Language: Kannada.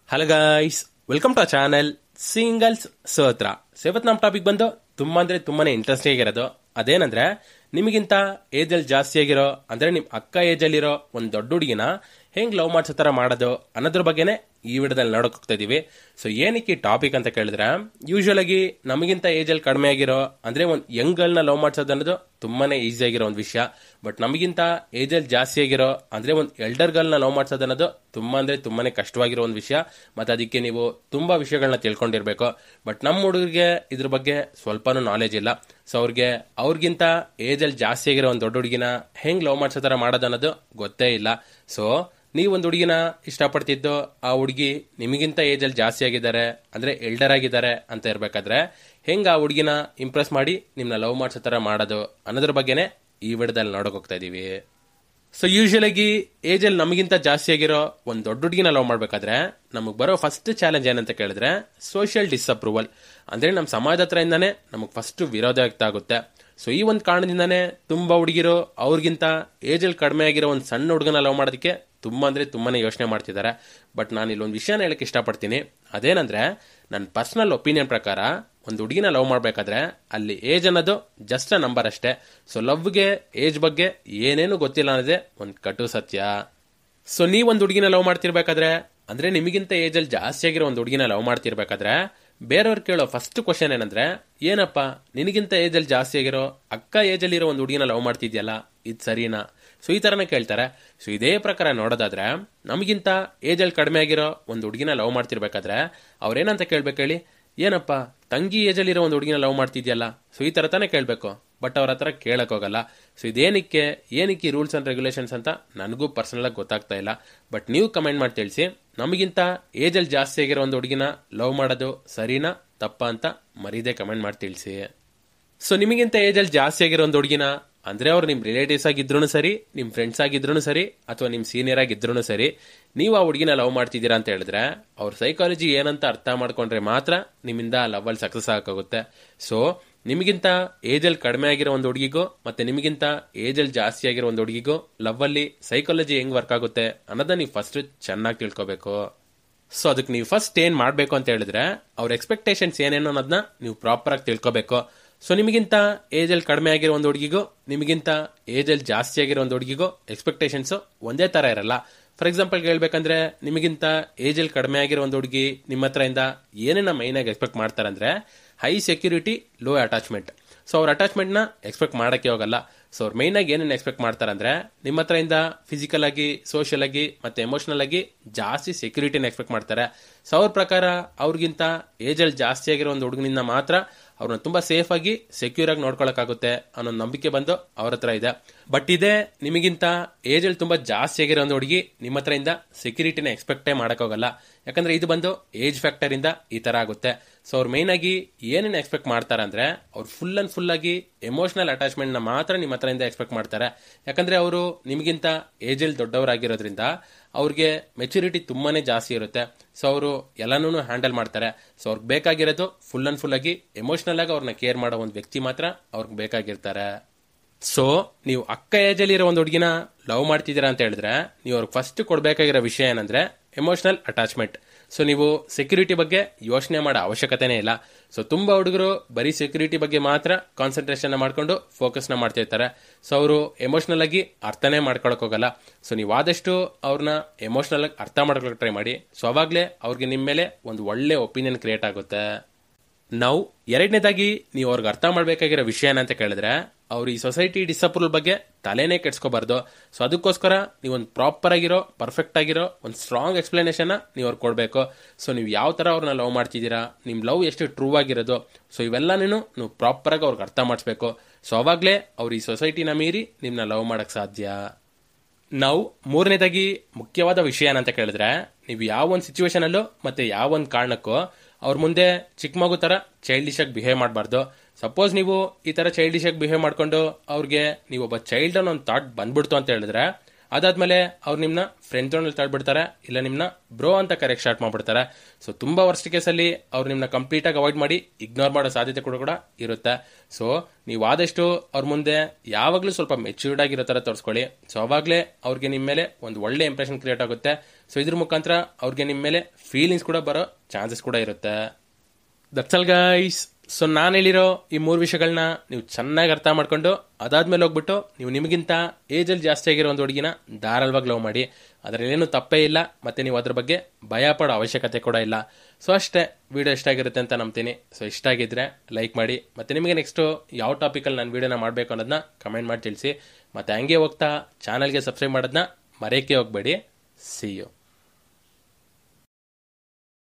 hello guys welcome to channel singles ಸೋತ್ರ ಇವತ್ತು ನಮ್ಮ ಟಾಪಿಕ್ ಬಂದು ತುಂಬಾ ಅಂದ್ರೆ ತುಂಬಾನೇ ಇಂಟ್ರೆಸ್ಟಿಂಗ್ ಆಗಿರೋದು ಅದೇನಂದ್ರೆ ನಿಮಗಿಂತ ಏಜ್ ಅಲ್ಲಿ ಜಾಸ್ತಿ ಆಗಿರೋ ಅಂದ್ರೆ ನಿಮ್ ಅಕ್ಕ ಏಜ್ ಅಲ್ಲಿರೋ ಒಂದ್ ದೊಡ್ಡ ಹುಡುಗಿನ ಹೆಂಗ್ ಲವ್ ಮಾಡ್ಸೋ ತರ ಮಾಡೋದು ಅನ್ನೋದ್ರ ಬಗ್ಗೆನೇ ಈ ವಿಡಿಯೋದಲ್ಲಿ ನೋಡಕ್ ಹೋಗ್ತಾ ಇದೀವಿ ಸೊ ಏನಕ್ಕೆ ಈ ಟಾಪಿಕ್ ಅಂತ ಕೇಳಿದ್ರೆ ಯೂಶುವಲ್ ಆಗಿ ನಮಗಿಂತ ಏಜ್ ಅಲ್ಲಿ ಕಡಿಮೆ ಆಗಿರೋ ಅಂದ್ರೆ ಒಂದ್ ಯಂಗ್ ಗರ್ಲ್ನ ಲವ್ ಮಾಡ್ಸೋದು ಅನ್ನೋದು ತುಂಬಾನೇ ಈಸಿ ಆಗಿರೋ ಒಂದು ವಿಷಯ ಬಟ್ ನಮಗಿಂತ ಏಜ್ ಅಲ್ಲಿ ಜಾಸ್ತಿ ಆಗಿರೋ ಅಂದ್ರೆ ಒಂದ್ ಎಲ್ಡರ್ ಗರ್ಲ್ನ ಲವ್ ಮಾಡ್ಸೋದು ಅನ್ನೋದು ತುಂಬಾ ಅಂದ್ರೆ ತುಂಬಾನೇ ಕಷ್ಟವಾಗಿರೋ ಒಂದು ವಿಷಯ ಮತ್ತೆ ಅದಕ್ಕೆ ನೀವು ತುಂಬಾ ವಿಷಯಗಳನ್ನ ತಿಳ್ಕೊಂಡಿರ್ಬೇಕು ಬಟ್ ನಮ್ಮ ಹುಡುಗರಿಗೆ ಇದ್ರ ಬಗ್ಗೆ ಸ್ವಲ್ಪನೂ ನಾಲೆಜ್ ಇಲ್ಲ ಸೊ ಅವ್ರಿಗೆ ಅವ್ರಿಗಿಂತ ಏಜ್ ಅಲ್ಲಿ ಜಾಸ್ತಿ ಆಗಿರೋ ಒಂದು ದೊಡ್ಡ ಹುಡುಗಿನ ಹೆಂಗ್ ಲವ್ ಮಾಡ್ಸೋ ತರ ಮಾಡೋದು ಅನ್ನೋದು ಗೊತ್ತೇ ಇಲ್ಲ ಸೊ ನೀವು ಒಂದು ಹುಡುಗಿನ ಇಷ್ಟಪಡ್ತಿದ್ದು ಆ ಹುಡುಗಿ ನಿಮಗಿಂತ ಏಜ್ ಅಲ್ಲಿ ಜಾಸ್ತಿ ಆಗಿದ್ದಾರೆ ಅಂದ್ರೆ ಎಲ್ಡರ್ ಆಗಿದ್ದಾರೆ ಅಂತ ಇರ್ಬೇಕಾದ್ರೆ ಹೆಂಗ್ ಆ ಹುಡುಗಿನ ಇಂಪ್ರೆಸ್ ಮಾಡಿ ನಿಮ್ನ ಲವ್ ಮಾಡ್ಸೋ ತರ ಮಾಡೋದು ಅನ್ನೋದ್ರ ಬಗ್ಗೆನೇ ಈ ವಿಡಿಯೋದಲ್ಲಿ ನೋಡಕ್ ಹೋಗ್ತಾ ಇದೀವಿ ಸೊ ಯೂಶುವಲ್ ಆಗಿ ಏಜ್ ಅಲ್ಲಿ ನಮಗಿಂತ ಜಾಸ್ತಿ ಆಗಿರೋ ಒಂದ್ ದೊಡ್ಡ ಹುಡುಗಿನ ಲವ್ ಮಾಡ್ಬೇಕಾದ್ರೆ ನಮಗ್ ಬರೋ ಫಸ್ಟ್ ಚಾಲೆಂಜ್ ಏನಂತ ಕೇಳಿದ್ರೆ ಸೋಷಿಯಲ್ ಡಿಸಪ್ರೂವಲ್ ಅಂದ್ರೆ ನಮ್ಮ ಸಮಾಜ ಹತ್ರ ಇಂದಾನೆ ನಮಗ್ ಫಸ್ಟ್ ವಿರೋಧ ವ್ಯಕ್ತ ಆಗುತ್ತೆ ಸೊ ಈ ಒಂದು ಕಾರಣದಿಂದಾನೇ ತುಂಬಾ ಹುಡುಗಿರು ಅವ್ರಿಗಿಂತ ಏಜ್ ಅಲ್ಲಿ ಕಡಿಮೆ ಆಗಿರೋ ಒಂದು ಸಣ್ಣ ಹುಡುಗನ ಲವ್ ಮಾಡೋದಕ್ಕೆ ತುಂಬಾ ಅಂದ್ರೆ ತುಂಬಾನೇ ಯೋಚನೆ ಮಾಡ್ತಿದ್ದಾರೆ ಬಟ್ ನಾನು ಇಲ್ಲೊಂದು ವಿಷಯನ ಹೇಳಕ್ ಇಷ್ಟಪಡ್ತೀನಿ ಅದೇನಂದ್ರೆ ನನ್ನ ಪರ್ಸನಲ್ ಒಪಿನಿಯನ್ ಪ್ರಕಾರ ಒಂದು ಹುಡುಗಿನ ಲವ್ ಮಾಡ್ಬೇಕಾದ್ರೆ ಅಲ್ಲಿ ಏಜ್ ಅನ್ನೋದು ಜಸ್ಟ್ ಅ ನಂಬರ್ ಅಷ್ಟೇ ಸೊ ಲವ್ಗೆ ಏಜ್ ಬಗ್ಗೆ ಏನೇನು ಗೊತ್ತಿಲ್ಲ ಅನ್ನೋದೇ ಒಂದು ಕಟು ಸತ್ಯ ಸೊ ನೀವ್ ಒಂದು ಹುಡುಗಿನ ಲವ್ ಮಾಡ್ತಿರ್ಬೇಕಾದ್ರೆ ಅಂದ್ರೆ ನಿಮಗಿಂತ ಏಜ್ ಅಲ್ಲಿ ಜಾಸ್ತಿ ಆಗಿರೋ ಒಂದು ಹುಡುಗಿನ ಲವ್ ಮಾಡ್ತಿರ್ಬೇಕಾದ್ರೆ ಬೇರೆಯವ್ರು ಕೇಳೋ ಫಸ್ಟ್ ಕ್ವಶನ್ ಏನಂದ್ರೆ ಏನಪ್ಪ ನಿನಗಿಂತ ಏಜ್ ಅಲ್ಲಿ ಜಾಸ್ತಿ ಆಗಿರೋ ಅಕ್ಕ ಏಜ್ ಅಲ್ಲಿ ಇರೋ ಒಂದು ಹುಡುಗಿನ ಲವ್ ಮಾಡ್ತಿದ್ಯಲ್ಲ ಇದು ಸರಿನಾ ಸೊ ಈ ತರನೇ ಕೇಳ್ತಾರೆ ಸೊ ಇದೇ ಪ್ರಕಾರ ನೋಡೋದಾದ್ರೆ ನಮಗಿಂತ ಏಜ್ ಅಲ್ಲಿ ಕಡಿಮೆ ಆಗಿರೋ ಒಂದು ಹುಡುಗಿನ ಲವ್ ಮಾಡ್ತಿರ್ಬೇಕಾದ್ರೆ ಅವ್ರೇನಂತ ಕೇಳ್ಬೇಕು ಹೇಳಿ ಏನಪ್ಪ ತಂಗಿ ಏಜ್ ಅಲ್ಲಿ ಇರೋ ಒಂದು ಹುಡುಗಿನ ಲವ್ ಮಾಡ್ತಿದ್ಯಲ್ಲ ಸೊ ಈ ತರ ತಾನೇ ಕೇಳ್ಬೇಕು ಬಟ್ ಅವ್ರ ಹತ್ರ ಕೇಳಕ್ ಹೋಗಲ್ಲ ಸೊ ಇದೇನಕ್ಕೆ ಏನಕ್ಕೆ ರೂಲ್ಸ್ ಅಂಡ್ ರೆಗ್ಯುಲೇಷನ್ಸ್ ಅಂತ ನನಗೂ ಪರ್ಸನಲ್ ಆಗಿ ಗೊತ್ತಾಗ್ತಾ ಇಲ್ಲ ಬಟ್ ನೀವು ಕಮೆಂಟ್ ಮಾಡಿ ತಿಳಿಸಿ ನಮಗಿಂತ ಏಜ್ ಅಲ್ಲಿ ಜಾಸ್ತಿ ಆಗಿರೋ ಒಂದು ಹುಡುಗಿನ ಲವ್ ಮಾಡೋದು ಸರಿನಾ ತಪ್ಪ ಅಂತ ಮರೀದೆ ಕಮೆಂಟ್ ಮಾಡಿ ತಿಳಿಸಿ ಸೊ ನಿಮಗಿಂತ ಏಜ್ ಅಲ್ಲಿ ಜಾಸ್ತಿ ಆಗಿರೋ ಒಂದು ಹುಡುಗಿನ ಅಂದ್ರೆ ಅವ್ರು ನಿಮ್ ರಿಲೇಟಿವ್ಸ್ ಆಗಿದ್ರು ಸರಿ ನಿಮ್ ಫ್ರೆಂಡ್ಸ್ ಆಗಿದ್ರು ಸರಿ ಅಥವಾ ನಿಮ್ ಸೀನಿಯರ್ ಆಗಿದ್ರು ಸರಿ ನೀವು ಆ ಹುಡುಗಿನ ಲವ್ ಮಾಡ್ತಿದ್ದೀರಾ ಅಂತ ಹೇಳಿದ್ರೆ ಅವ್ರ ಸೈಕಾಲಜಿ ಏನಂತ ಅರ್ಥ ಮಾಡ್ಕೊಂಡ್ರೆ ಮಾತ್ರ ನಿಮ್ಮಿಂದ ಲವ್ ಅಲ್ಲಿ ಸಕ್ಸಸ್ ಆಗೋಗುತ್ತೆ ಸೊ ನಿಮಗಿಂತ ಏಜ್ ಅಲ್ಲಿ ಕಡಿಮೆ ಆಗಿರೋ ಒಂದು ಹುಡುಗಿಗೂ ಮತ್ತೆ ನಿಮಗಿಂತ ಏಜ್ ಅಲ್ಲಿ ಜಾಸ್ತಿ ಆಗಿರೋ ಒಂದು ಹುಡುಗಿಗೂ ಲವ್ ಅಲ್ಲಿ ಸೈಕಾಲಜಿ ಹೆಂಗ್ ವರ್ಕ್ ಆಗುತ್ತೆ ಅನ್ನೋದನ್ನ ನೀವು ಫಸ್ಟ್ ಚೆನ್ನಾಗಿ ತಿಳ್ಕೊಬೇಕು ಸೊ ಅದಕ್ಕೆ ನೀವು ಫಸ್ಟ್ ಏನ್ ಮಾಡ್ಬೇಕು ಅಂತ ಹೇಳಿದ್ರೆ ಅವ್ರ ಎಕ್ಸ್ಪೆಕ್ಟೇಷನ್ಸ್ ಏನೇನೋ ಅನ್ನೋದನ್ನ ನೀವು ಪ್ರಾಪರ್ ಆಗಿ ತಿಳ್ಕೊಬೇಕು ಸೊ ನಿಮಗಿಂತ ಏಜ್ ಅಲ್ಲಿ ಕಡಿಮೆ ಆಗಿರೋ ಒಂದು ಹುಡುಗಿಗೂ ನಿಮಗಿಂತ ಏಜ್ ಅಲ್ಲಿ ಜಾಸ್ತಿ ಆಗಿರೋ ಒಂದು ಹುಡುಗಿಗೂ ಎಕ್ಸ್ಪೆಕ್ಟೇಷನ್ಸ್ ಒಂದೇ ತರ ಇರಲ್ಲ ಫಾರ್ ಎಕ್ಸಾಂಪಲ್ ಹೇಳ್ಬೇಕಂದ್ರೆ ನಿಮಗಿಂತ ಏಜ್ ಅಲ್ಲಿ ಕಡಿಮೆ ಆಗಿರೋ ಒಂದು ಹುಡುಗಿ ನಿಮ್ಮ ಹತ್ರದಿಂದ ಏನೇನ ಮೈನ್ ಆಗಿ ಎಕ್ಸ್ಪೆಕ್ಟ್ ಮಾಡ್ತಾರಂದ್ರೆ high security low attachment so ಅವ್ರ ಅಟ್ಯಾಚ್ಮೆಂಟ್ ನ ಎಕ್ಸ್ಪೆಕ್ಟ್ ಮಾಡಕ್ಕೆ ಹೋಗಲ್ಲ ಸೊ ಅವ್ರು ಮೈನ್ ಆಗಿ ಏನೇನು ಎಕ್ಸ್ಪೆಕ್ಟ್ ಮಾಡ್ತಾರಂದ್ರೆ ನಿಮ್ಮ ಹತ್ರದಿಂದ ಫಿಸಿಕಲ್ ಆಗಿ ಸೋಷಿಯಲ್ ಆಗಿ ಮತ್ತೆ ಎಮೋಷನಲ್ ಆಗಿ ಜಾಸ್ತಿ ಸೆಕ್ಯೂರಿಟಿನ ಎಕ್ಸ್ಪೆಕ್ಟ್ ಮಾಡ್ತಾರೆ ಸೊ ಅವ್ರ ಪ್ರಕಾರ ಅವ್ರಿಗಿಂತ ಏಜ್ ಅಲ್ಲಿ ಜಾಸ್ತಿ ಆಗಿರೋ ಒಂದು ಹುಡುಗನಿಂದ ಮಾತ್ರ ಅವ್ರನ್ನ ತುಂಬಾ ಸೇಫ್ ಆಗಿ ಸೆಕ್ಯೂರ್ ಆಗಿ ನೋಡ್ಕೊಳಕ್ಕಾಗುತ್ತೆ ಅನ್ನೋ ನಂಬಿಕೆ ಬಂದು ಅವ್ರ ಹತ್ರ ಇದೆ ಬಟ್ ಇದೇ ನಿಮಗಿಂತ ಏಜ್ ಅಲ್ಲಿ ತುಂಬಾ ಜಾಸ್ತಿ ಆಗಿರೋ ಒಂದು ಹುಡುಗಿ ನಿಮ್ಮ ಹತ್ರದಿಂದ ಸೆಕ್ಯೂರಿಟಿನ ಎಕ್ಸ್ಪೆಕ್ಟೇ ಮಾಡಕ್ಕೋಗಲ್ಲ ಯಾಕಂದ್ರೆ ಇದು ಬಂದು ಏಜ್ ಫ್ಯಾಕ್ಟರ್ ಇಂದ ಈ ತರ ಆಗುತ್ತೆ ಸೊ ಅವ್ರು ಮೈನ್ ಆಗಿ ಏನೇನು ಎಕ್ಸ್ಪೆಕ್ಟ್ ಮಾಡ್ತಾರೆ ಅಂದ್ರೆ ಅವ್ರು ಫುಲ್ ಅಂಡ್ ಫುಲ್ ಆಗಿ ಎಮೋಷನಲ್ ಅಟ್ಯಾಚ್ಮೆಂಟ್ ನ ಮಾತ್ರ ನಿಮ್ಮ ಹತ್ರದಿಂದ ಎಕ್ಸ್ಪೆಕ್ಟ್ ಮಾಡ್ತಾರೆ ಯಾಕಂದ್ರೆ ಅವರು ನಿಮಗಿಂತ ಏಜ್ ಅಲ್ಲಿ ದೊಡ್ಡವರಾಗಿರೋದ್ರಿಂದ ಅವ್ರಿಗೆ ಮೆಚುರಿಟಿ ತುಂಬಾನೇ ಜಾಸ್ತಿ ಇರುತ್ತೆ ಸೊ ಅವರು ಎಲ್ಲಾನು ಹ್ಯಾಂಡಲ್ ಮಾಡ್ತಾರೆ ಸೊ ಅವ್ರಿಗೆ ಬೇಕಾಗಿರೋದು ಫುಲ್ ಅಂಡ್ ಫುಲ್ ಆಗಿ ಎಮೋಷನಲ್ ಆಗಿ ಅವ್ರನ್ನ ಕೇರ್ ಮಾಡೋ ಒಂದು ವ್ಯಕ್ತಿ ಮಾತ್ರ ಅವ್ರಿಗೆ ಬೇಕಾಗಿರ್ತಾರೆ ಸೊ ನೀವು ಅಕ್ಕ ಏಜ್ ಅಲ್ಲಿ ಇರೋ ಒಂದು ಹುಡುಗಿನ ಲವ್ ಮಾಡ್ತಿದ್ದೀರಾ ಅಂತ ಹೇಳಿದ್ರೆ ನೀವು ಅವ್ರಿಗೆ ಫಸ್ಟ್ ಕೊಡ್ಬೇಕಾಗಿರೋ ವಿಷಯ ಏನಂದ್ರೆ ಎಮೋಷನಲ್ ಅಟ್ಯಾಚ್ಮೆಂಟ್ ಸೊ ನೀವು ಸೆಕ್ಯೂರಿಟಿ ಬಗ್ಗೆ ಯೋಚನೆ ಮಾಡೋ ಅವಶ್ಯಕತೆನೇ ಇಲ್ಲ ಸೊ ತುಂಬಾ ಹುಡುಗರು ಬರೀ ಸೆಕ್ಯೂರಿಟಿ ಬಗ್ಗೆ ಮಾತ್ರ ಕಾನ್ಸಂಟ್ರೇಷನ್ ಮಾಡ್ಕೊಂಡು ಫೋಕಸ್ ನ ಮಾಡ್ತಿರ್ತಾರೆ ಸೊ ಅವರು ಎಮೋಷನಲ್ ಆಗಿ ಅರ್ಥನೇ ಮಾಡ್ಕೊಳಕ್ ಹೋಗಲ್ಲ ಸೊ ನೀವು ಆದಷ್ಟು ಅವ್ರನ್ನ ಎಮೋಷನಲ್ ಆಗಿ ಅರ್ಥ ಮಾಡ್ಕೊಳಕ್ ಟ್ರೈ ಮಾಡಿ ಸೊ ಅವಾಗ್ಲೇ ಅವ್ರಿಗೆ ನಿಮ್ಮ ಮೇಲೆ ಒಂದು ಒಳ್ಳೆ ಒಪಿನಿಯನ್ ಕ್ರಿಯೇಟ್ ಆಗುತ್ತೆ ನಾವು ಎರಡನೇದಾಗಿ ನೀವು ಅವ್ರಿಗೆ ಅರ್ಥ ಮಾಡ್ಬೇಕಾಗಿರೋ ವಿಷಯ ಏನಂತ ಕೇಳಿದ್ರೆ ಅವ್ರು ಈ ಸೊಸೈಟಿ ಡಿಸಪ್ರೂವಲ್ ಬಗ್ಗೆ ತಲೆನೇ ಕೆಡ್ಸ್ಕೋಬಾರ್ದು ಸೊ ಅದಕ್ಕೋಸ್ಕರ ನೀವು ಒಂದು ಪ್ರಾಪರ್ ಆಗಿರೋ ಪರ್ಫೆಕ್ಟ್ ಆಗಿರೋ ಒಂದು ಸ್ಟ್ರಾಂಗ್ ಎಕ್ಸ್ಪ್ಲನೇಷನ್ ನೀವು ಅವ್ರಿಗೆ ಕೊಡಬೇಕು ಸೊ ನೀವು ಯಾವ ತರ ಅವ್ರನ್ನ ಲವ್ ಮಾಡ್ತಿದ್ದೀರಾ ನಿಮ್ ಲವ್ ಎಷ್ಟು ಟ್ರೂ ಆಗಿರೋದು ಸೊ ಇವೆಲ್ಲನೂ ನೀವು ಪ್ರಾಪರ್ ಆಗಿ ಅವ್ರಿಗೆ ಅರ್ಥ ಮಾಡಿಸ್ಬೇಕು ಸೊ ಅವಾಗ್ಲೇ ಅವ್ರು ಈ ಸೊಸೈಟಿನ ಮೀರಿ ನಿಮ್ನ ಲವ್ ಮಾಡಕ್ ಸಾಧ್ಯ ನಾವು ಮೂರನೇದಾಗಿ ಮುಖ್ಯವಾದ ವಿಷಯ ಏನಂತ ಕೇಳಿದ್ರೆ ನೀವು ಯಾವ ಒಂದು ಸಿಚುವೇಶನ್ ಅಲ್ಲೂ ಮತ್ತೆ ಯಾವ ಒಂದು ಕಾರಣಕ್ಕೂ ಅವ್ರ ಮುಂದೆ ಚಿಕ್ಕ ಮಗು ತರ ಚೈಲ್ಡಿಶ್ ಆಗಿ ಬಿಹೇವ್ ಮಾಡಬಾರ್ದು ಸಪೋಸ್ ನೀವು ಈ ತರ ಚೈಲ್ಡಿಶ್ ಆಗಿ ಬಿಹೇವ್ ಮಾಡ್ಕೊಂಡು ಅವ್ರಿಗೆ ನೀವು ಒಬ್ಬ ಚೈಲ್ಡ್ ಅನ್ನೋ ಒಂದು ಥಾಟ್ ಬಂದ್ಬಿಡ್ತು ಅಂತ ಹೇಳಿದ್ರೆ ಅದಾದ್ಮೇಲೆ ಅವ್ರು ನಿಮ್ನ ಫ್ರೆಂಡ್ ಝೋನಲ್ಲಿ ತಳ್ಬಿಡ್ತಾರೆ ಇಲ್ಲ ನಿಮ್ನ ಬ್ರೋ ಅಂತ ಕರೆಕ್ಟ್ ಸ್ಟಾರ್ಟ್ ಮಾಡ್ಬಿಡ್ತಾರೆ ಸೊ ತುಂಬಾ ವರ್ಸ್ಟ್ ಕೇಸಲ್ಲಿ ಅವ್ರು ನಿಮ್ನ ಕಂಪ್ಲೀಟ್ ಆಗಿ ಅವಾಯ್ಡ್ ಮಾಡಿ ಇಗ್ನೋರ್ ಮಾಡೋ ಸಾಧ್ಯತೆ ಕೂಡ ಕೂಡ ಇರುತ್ತೆ ಸೊ ನೀವು ಆದಷ್ಟು ಅವ್ರ ಮುಂದೆ ಯಾವಾಗಲೂ ಸ್ವಲ್ಪ ಮೆಚ್ಯೂರ್ಡ್ ಆಗಿರೋ ಥರ ತೋರಿಸ್ಕೊಳ್ಳಿ ಸೊ ಅವಾಗಲೇ ಅವ್ರಿಗೆ ನಿಮ್ಮ ಮೇಲೆ ಒಂದು ಒಳ್ಳೆ ಇಂಪ್ರೆಷನ್ ಕ್ರಿಯೇಟ್ ಆಗುತ್ತೆ ಸೊ ಇದ್ರ ಮುಖಾಂತರ ಅವ್ರಿಗೆ ನಿಮ್ಮ ಮೇಲೆ ಫೀಲಿಂಗ್ಸ್ ಕೂಡ ಬರೋ ಚಾನ್ಸಸ್ ಕೂಡ ಇರುತ್ತೆ ದಟ್ಸಲ್ ಗೈಸ್ ಸೊ ನಾನು ಹೇಳಿರೋ ಈ ಮೂರು ವಿಷಯಗಳನ್ನ ನೀವು ಚೆನ್ನಾಗಿ ಅರ್ಥ ಮಾಡ್ಕೊಂಡು ಅದಾದ್ಮೇಲೆ ಹೋಗ್ಬಿಟ್ಟು ನೀವು ನಿಮಗಿಂತ ಏಜಲ್ಲಿ ಜಾಸ್ತಿ ಆಗಿರೋ ಒಂದು ಹುಡುಗಿನ ಧಾರಾಳವಾಗಿ ಲವ್ ಮಾಡಿ ಅದರಲ್ಲೇನು ತಪ್ಪೇ ಇಲ್ಲ ಮತ್ತೆ ನೀವು ಅದ್ರ ಬಗ್ಗೆ ಭಯ ಪಡೋ ಅವಶ್ಯಕತೆ ಕೂಡ ಇಲ್ಲ ಸೊ ಅಷ್ಟೇ ವಿಡಿಯೋ ಇಷ್ಟ ಆಗಿರುತ್ತೆ ಅಂತ ನಂಬ್ತೀನಿ ಸೊ ಇಷ್ಟ ಆಗಿದ್ರೆ ಲೈಕ್ ಮಾಡಿ ಮತ್ತೆ ನಿಮಗೆ ನೆಕ್ಸ್ಟು ಯಾವ ಟಾಪಿಕಲ್ಲಿ ನಾನು ವಿಡಿಯೋನ ಮಾಡಬೇಕು ಅನ್ನೋದನ್ನ ಕಮೆಂಟ್ ಮಾಡಿ ತಿಳಿಸಿ ಮತ್ತೆ ಹಂಗೆ ಹೋಗ್ತಾ ಚಾನಲ್ಗೆ ಸಬ್ಸ್ಕ್ರೈಬ್ ಮಾಡೋದನ್ನ ಮರೆಯೋಕ್ಕೆ ಹೋಗಬೇಡಿ ಸಿ ಯು